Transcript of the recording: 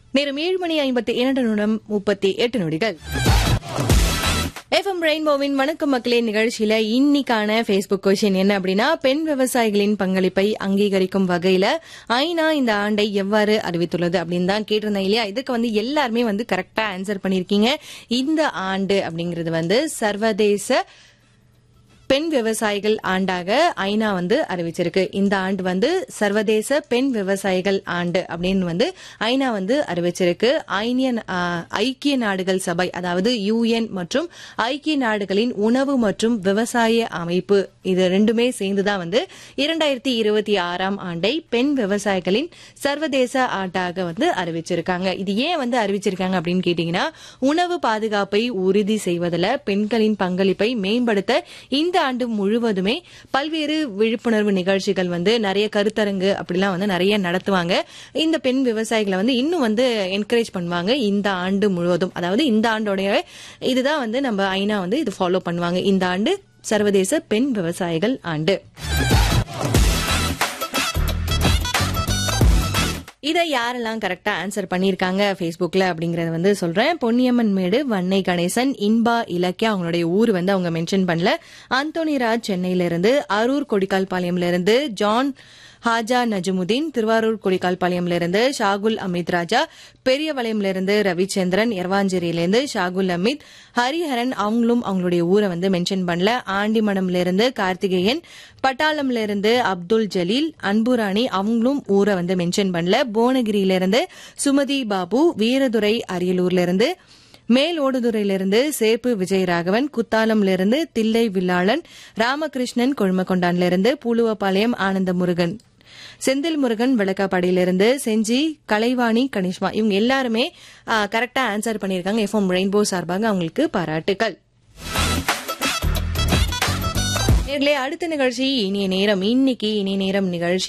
நேரம் ஏழு மணி ஐம்பத்தி இரண்டு நிமிடம் முப்பத்தி எட்டு நொடிகள் எஃப்எம் ரெயின்போவின் வணக்கம் மக்களே நிகழ்ச்சியில இன்னைக்கான ஃபேஸ்புக் கொஸ்டின் என்ன அப்படின்னா பெண் விவசாயிகளின் பங்களிப்பை அங்கீகரிக்கும் வகையில ஐநா இந்த ஆண்டை எவ்வாறு அறிவித்துள்ளது அப்படின்னு தான் கேட்டிருந்தேன் இல்லையா இதுக்கு வந்து எல்லாருமே வந்து கரெக்டா ஆன்சர் பண்ணிருக்கீங்க இந்த ஆண்டு அப்படிங்கிறது வந்து சர்வதேச பெண் விவசாயிகள் ஆண்டாக ஐநா வந்து அறிவிச்சிருக்கு இந்த ஆண்டு வந்து சர்வதேச பெண் விவசாயிகள் ஆண்டு அப்படின்னு வந்து ஐநா வந்து அறிவிச்சிருக்கு ஐனியன் ஆ, ஐக்கிய நாடுகள் சபை அதாவது யுஎன் மற்றும் ஐக்கிய நாடுகளின் உணவு மற்றும் விவசாய அமைப்பு இது ரெண்டுமே சேர்ந்துதான் வந்து இரண்டாயிரத்தி இருபத்தி ஆறாம் ஆண்டை பெண் விவசாயிகளின் சர்வதேச ஆண்டாக வந்து அறிவிச்சிருக்காங்க இது ஏன் வந்து அறிவிச்சிருக்காங்க அப்படின்னு கேட்டீங்கன்னா உணவு பாதுகாப்பை உறுதி செய்வதில் பெண்களின் பங்களிப்பை மேம்படுத்த இந்த ஆண்டு முழுவதுமே பல்வேறு விழிப்புணர்வு நிகழ்ச்சிகள் வந்து நிறைய கருத்தரங்கு அப்படிலாம் வந்து நிறைய நடத்துவாங்க இந்த பெண் விவசாயிகளை வந்து இன்னும் வந்து என்கரேஜ் பண்ணுவாங்க இந்த ஆண்டு முழுவதும் அதாவது இந்த ஆண்டோடைய இதுதான் வந்து நம்ம ஐநா வந்து இது ஃபாலோ பண்ணுவாங்க இந்த ஆண்டு சர்வதேச பெண் விவசாயிகள் ஆண்டு இதை யாரெல்லாம் கரெக்டா ஆன்சர் பண்ணியிருக்காங்க ஃபேஸ்புக்ல அப்படிங்கறத வந்து சொல்றேன் பொன்னியம்மன் மேடு வன்னை கணேசன் இன்பா இலக்கியா அவங்களுடைய ஊர் வந்து அவங்க மென்ஷன் பண்ணல அந்தோனி ராஜ் சென்னையில இருந்து அரூர் கொடிக்கால்பாளையம்ல இருந்து ஜான் ஹாஜா நஜமுதீன் திருவாரூர் கொடிக்கால்பாளையம்ல இருந்து ஷாகுல் அமித் ராஜா பெரியவளையம்ல இருந்து ரவிச்சந்திரன் எர்வாஞ்சேரியில இருந்து ஷாகுல் அமித் ஹரிஹரன் அவங்களும் அவங்களுடைய ஊரை வந்து மென்ஷன் பண்ணல ஆண்டிமடம்ல இருந்து கார்த்திகேயன் பட்டாளம்ல இருந்து அப்துல் ஜலீல் அன்புராணி அவங்களும் ஊரை வந்து மென்ஷன் பண்ணல புவனகிரியில இருந்து சுமதி பாபு வீரதுரை அரியலூர்ல இருந்து மேலோடுதுறையிலிருந்து சேப்பு விஜயராகவன் குத்தாலம்ல இருந்து தில்லை வில்லாளன் ராமகிருஷ்ணன் கொழுமக்கொண்டான்ல இருந்து பூலுவப்பாளையம் ஆனந்த முருகன் செந்தில் முருகன் விளக்காப்பாடியிலிருந்து செஞ்சி கலைவாணி கனிஷ்மா இவங்க எல்லாருமே கரெக்டா ஆன்சர் பண்ணியிருக்காங்க எஃப்எம் ரெயின்போ சார்பாக அவங்களுக்கு பாராட்டுக்கள் நேர்களே அடுத்த நிகழ்ச்சி இனிய நேரம் இன்னைக்கு இனிய நேரம் நிகழ்ச்சி